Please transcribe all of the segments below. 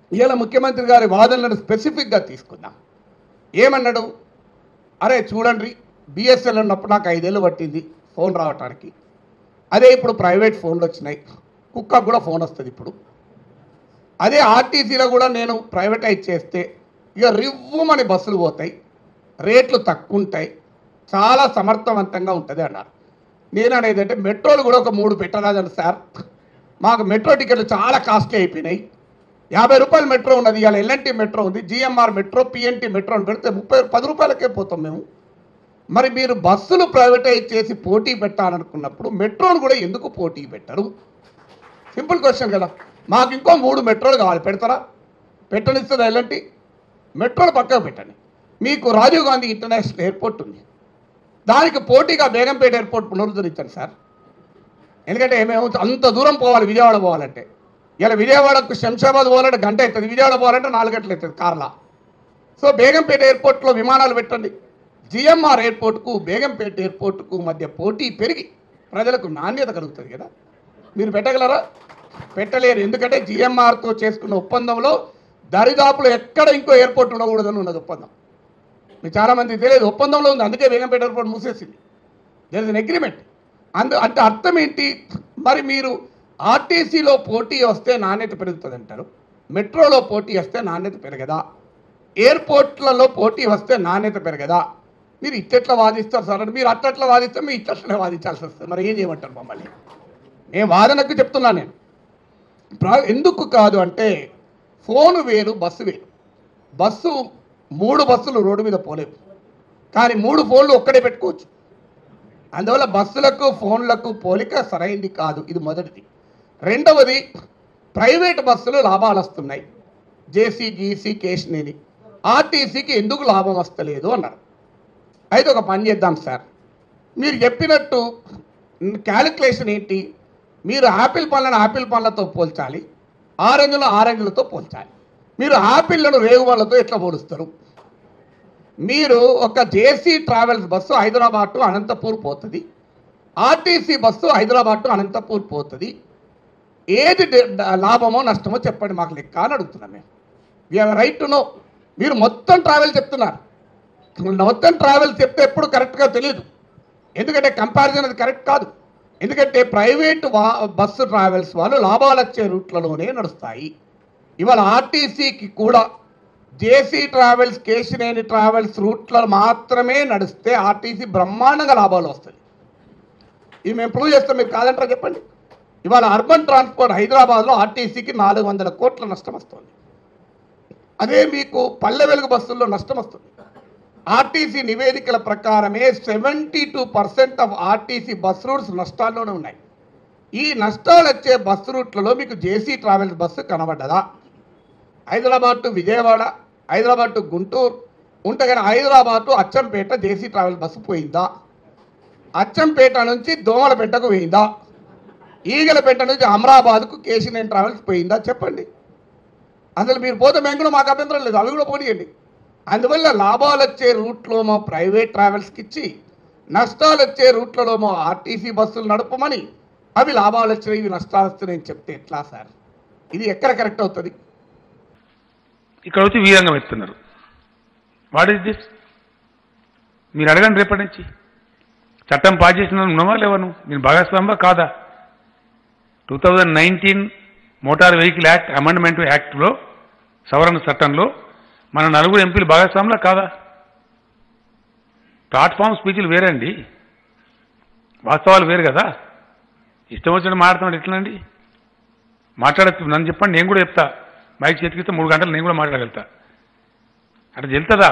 ఇలా ముఖ్యమంత్రి గారి వాదనలను స్పెసిఫిక్గా తీసుకుందాం ఏమన్నాడు అరే చూడండి బిఎస్ఎల్ ఉన్నప్పుడు నాకు ఐదేళ్ళు పట్టింది ఫోన్ రావటానికి అదే ఇప్పుడు ప్రైవేట్ ఫోన్లు వచ్చినాయి కుక్కకు కూడా ఫోన్ వస్తుంది ఇప్పుడు అదే ఆర్టీసీలో కూడా నేను ప్రైవేటైజ్ చేస్తే ఇక రివ్వుమని బస్సులు పోతాయి రేట్లు తక్కువ ఉంటాయి చాలా సమర్థవంతంగా ఉంటుంది అన్నారు నేను అనేది అంటే మెట్రోలు కూడా ఒక మూడు పెట్టరాదండి సార్ మాకు మెట్రో టికెట్లు చాలా కాస్ట్లీ అయిపోయినాయి యాభై రూపాయల మెట్రో ఉన్నది ఇవాళ ఎల్ఎన్టీ మెట్రో ఉంది జిఎంఆర్ మెట్రో పిఎన్టీ మెట్రో అని పెడితే ముప్పై పది రూపాయలకే పోతాం మేము మరి మీరు బస్సులు ప్రైవేటైజ్ చేసి పోటీ పెట్టాలనుకున్నప్పుడు మెట్రోను కూడా ఎందుకు పోటీ పెట్టరు సింపుల్ క్వశ్చన్ కదా మాకు ఇంకో మూడు మెట్రోలు కావాలి పెడతారా పెట్టనిస్తుందా ఎలాంటి మెట్రోలు పక్కకు పెట్టండి మీకు రాజీవ్ గాంధీ ఇంటర్నేషనల్ ఎయిర్పోర్ట్ ఉంది దానికి పోటీగా బేగంపేట ఎయిర్పోర్ట్ పునరుద్ధరించండి సార్ ఎందుకంటే మేము అంత దూరం పోవాలి విజయవాడ పోవాలంటే ఇలా విజయవాడకు శంషాబాద్ పోవాలంటే గంట అవుతుంది విజయవాడ పోవాలంటే నాలుగు గంటలు అవుతుంది కార్లా సో బేగంపేట ఎయిర్పోర్ట్లో విమానాలు పెట్టండి జిఎంఆర్ ఎయిర్పోర్ట్కు బేగంపేట ఎయిర్పోర్ట్కు మధ్య పోటీ పెరిగి ప్రజలకు నాణ్యత కలుగుతుంది కదా మీరు పెట్టగలరా పెట్టలేరు ఎందుకంటే జిఎంఆర్తో చేసుకున్న ఒప్పందంలో దరిదాపులు ఎక్కడ ఇంకో ఎయిర్పోర్ట్ ఉండకూడదని ఉన్నది ఒప్పందం మీకు చాలామంది తెలియదు ఒప్పందంలో ఉంది అందుకే బేగంపేట ఎయిర్పోర్ట్ మూసేసింది దేర్ ఇస్ అన్ అగ్రిమెంట్ అందు అంటే అర్థం ఏంటి మరి మీరు ఆర్టీసీలో పోటీ వస్తే నాణ్యత పెరుగుతుంది అంటారు మెట్రోలో పోటీ వస్తే నాణ్యత పెరగదా ఎయిర్పోర్ట్లలో పోటీ వస్తే నాణ్యత పెరగదా మీరు ఇట్టెట్లా వాదిస్తారు సార్ అంటే మీరు అట్టట్లా వాదిస్తే మీరు ఇట్టట్లనే వాదించాల్సి వస్తుంది మరి ఏం చేయమంటారు మమ్మల్ని నేను వాదనకు చెప్తున్నా నేను ప్ర- ఎందుకు కాదు అంటే ఫోను వేరు బస్సు వేరు బస్సు మూడు బస్సులు రోడ్డు మీద పోలేవు కానీ మూడు ఫోన్లు ఒక్కడే పెట్టుకోవచ్చు అందువల్ల బస్సులకు ఫోన్లకు పోలిక సరైంది కాదు ఇది మొదటిది రెండవది ప్రైవేట్ బస్సులు లాభాలు వస్తున్నాయి జేసీ గీసీ కేష్నేని ఆర్టీసీకి ఎందుకు లాభం వస్తలేదు అన్నారు అయితే ఒక పని చేద్దాం సార్ మీరు చెప్పినట్టు క్యాలిక్యులేషన్ ఏంటి మీరు ఆపిల్ పండ్లను ఆపిల్ పండ్లతో పోల్చాలి ఆరెంజ్లను ఆరెంజ్లతో పోల్చాలి మీరు ఆపిల్లను రేగు వాళ్ళతో ఎట్లా పోలుస్తారు మీరు ఒక JC travels bus Hyderabad to Anantapur పోతుంది RTC bus Hyderabad to Anantapur పోతుంది ఏది డి- లాభమో నష్టమో చెప్పండి మాకు లెక్క అని అడుగుతున్నాం మేము we have right to know మీరు మొత్తం ట్రావెల్ చెప్తున్నారు మొత్తం ట్రావెల్ చెప్తే ఎప్పుడు కరెక్ట్గా తెలియదు ఎందుకంటే కంపారిజన్ అది కరెక్ట్ కాదు ఎందుకంటే ప్రైవేట్ వా బస్సు ట్రావెల్స్ వాళ్ళు లాభాలు వచ్చే రూట్లలోనే నడుస్తాయి ఇవాళ ఆర్టీసీకి కూడా జేసీ ట్రావెల్స్ కేశినేని ట్రావెల్స్ రూట్లో మాత్రమే నడిస్తే ఆర్టీసీ బ్రహ్మాండంగా లాభాలు వస్తాయి ఇవి మేము ప్రూవ్ చేస్తాం మీరు కాదంటారా చెప్పండి ఇవాళ అర్బన్ ట్రాన్స్పోర్ట్ హైదరాబాద్లో ఆర్టీసీకి నాలుగు వందల కోట్ల నష్టం వస్తుంది అదే మీకు పల్లె వెలుగు బస్సుల్లో నష్టం వస్తుంది ఆర్టీసీ నివేదికల ప్రకారమే seventy two percent of RTC bus routes నష్టాల్లోనే ఉన్నాయి ఈ నష్టాలు వచ్చే బస్సు రూట్లలో మీకు జేసీ ట్రావెల్స్ బస్సు కనబడ్డదా హైదరాబాద్ టు విజయవాడ హైదరాబాద్ టు గుంటూరు ఉంటే కానీ Hyderabad to Achampet JC travels bus పోయిందా అచ్చంపేట నుంచి దోమలపేటకు పోయిందా ఈగలపేట నుంచి అమరాబాద్కు కేసీనేని ట్రావెల్స్ పోయిందా చెప్పండి అసలు మీరు పోతే మేము కూడా మాకు అభ్యంతరం లేదు అవి కూడా పోనీయండి అందువల్ల లాభాలు వచ్చే రూట్లో మా ప్రైవేట్ ట్రావెల్స్కి ఇచ్చి నష్టాలు వచ్చే రూట్లలో మా ఆర్టీసీ బస్సులు నడపమని అవి లాభాలు వచ్చినాయి ఇవి నష్టాలు వస్తున్నాయని చెప్తే ఎట్లా సార్ ఇది ఎక్కడ కరెక్ట్ అవుతుంది ఇక్కడ వచ్చి వీరంగం ఎత్తున్నారు వాట్ ఈస్ దిస్ మీరు అడగండి రేపటి నుంచి చట్టం పాస్ చేసిన ఉన్నావా లేవను నేను భాగస్వామ్యా కాదా two thousand nineteen motor vehicle act amendment యాక్ట్లో సవరణ చట్టంలో మన నలుగురు ఎంపీలు భాగస్వాములా కాదా ప్లాట్ఫామ్ స్పీచ్లు వేరండి వాస్తవాలు వేరు కదా ఇష్టం వచ్చినట్టు మాట్లాడుతున్నాడు ఎట్లండి మాట్లాడచ్చు నన్ను చెప్పండి నేను కూడా చెప్తా మైక్ చేతికిస్తే మూడు గంటలు నేను కూడా మాట్లాడగలుగుతా అట్లా చెల్తుందా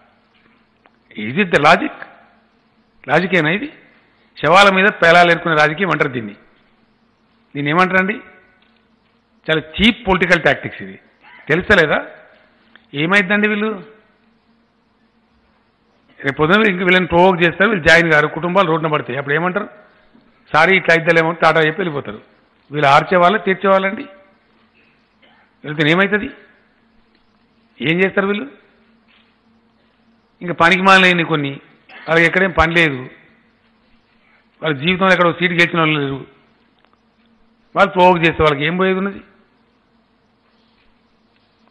is it the logic logic ఏనా ఇది శవాల మీద పేలాలు ఏరుకునే రాజకీయం అంటారు దీన్ని దీన్ని ఏమంటారండి చాలా చీప్ పొలిటికల్ టాక్టిక్స్ ఇది తెలుస్తలేదా ఏమైందండి వీళ్ళు రేపు పొద్దున ఇంక వీళ్ళని ప్రోవోక్ చేస్తారు వీళ్ళు జాయిన్ గారు కుటుంబాలు రోడ్డున పడతాయి అప్పుడు ఏమంటారు సారీ ఇట్లా అయిద్దలేమో టాటా చెప్పి వెళ్ళిపోతారు వీళ్ళు ఆర్చే వాళ్ళ తీర్చే వాళ్ళండి వెళ్తే ఏమవుతుంది ఏం చేస్తారు వీళ్ళు ఇంకా పనికి మాలని కొన్ని వాళ్ళకి ఎక్కడేం పని లేదు వాళ్ళ జీవితంలో ఎక్కడ సీటు గెలిచిన వాళ్ళు లేరు వాళ్ళు ప్రోవోక్ చేస్తే వాళ్ళకి ఏం పోయేది ఉన్నది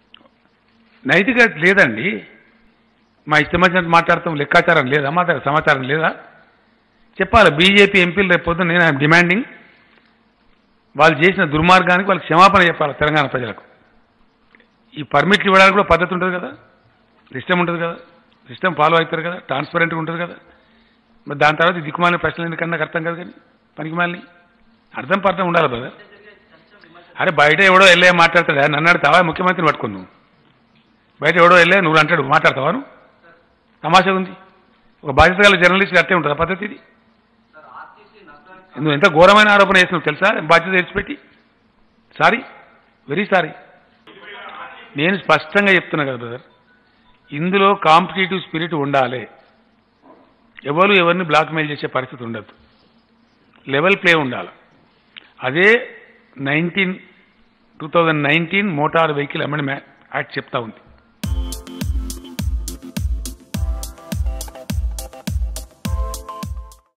నైతికత లేదండి మా ఇష్టం వచ్చినట్టు మాట్లాడతాం లెక్కాచారం లేదా మా దగ్గర సమాచారం లేదా చెప్పాలి బీజేపీ ఎంపీలు రేపు పొద్దున్న నేను ఐఎమ్ డిమాండింగ్ వాళ్ళు చేసిన దుర్మార్గానికి వాళ్ళకి క్షమాపణ చెప్పాలి తెలంగాణ ప్రజలకు ఈ పర్మిట్లు ఇవ్వడానికి కూడా పద్ధతి ఉంటుంది కదా సిస్టమ్ ఉంటుంది కదా సిస్టమ్ ఫాలో అవుతారు కదా ట్రాన్స్పరెంట్గా ఉంటుంది కదా మరి దాని తర్వాత ఈ దిక్కుమాలిన ప్రశ్నలు ఎందుకన్నా నాకు అర్థం కాదు కానీ పనికిమాలిని అర్థం పర్థం ఉండాలి బ్రదర్ అరే బయట ఎవడో వెళ్ళే మాట్లాడతాడా నన్ను అడుగుతావా ముఖ్యమంత్రిని పట్టుకున్నావు బయట ఎవడో వెళ్ళే నువ్వు అంటాడు మాట్లాడతావా నువ్వు తమాషా ఉంది ఒక బాధ్యత గల జర్నలిస్ట్ అట్టే ఉంటుంది పద్ధతి ఇది నువ్వు ఎంత ఘోరమైన ఆరోపణ చేసినావు తెలుసా బాధ్యత తెచ్చిపెట్టి సారీ వెరీ సారీ నేను స్పష్టంగా చెప్తున్నా కదా బ్రదర్ ఇందులో కాంపిటేటివ్ స్పిరిట్ ఉండాలి ఎవరు ఎవరిని బ్లాక్మెయిల్ చేసే పరిస్థితి ఉండదు లెవెల్ ప్లే ఉండాలి అదే nineteen two thousand nineteen motor vehicle amendment act చెప్తా ఉంది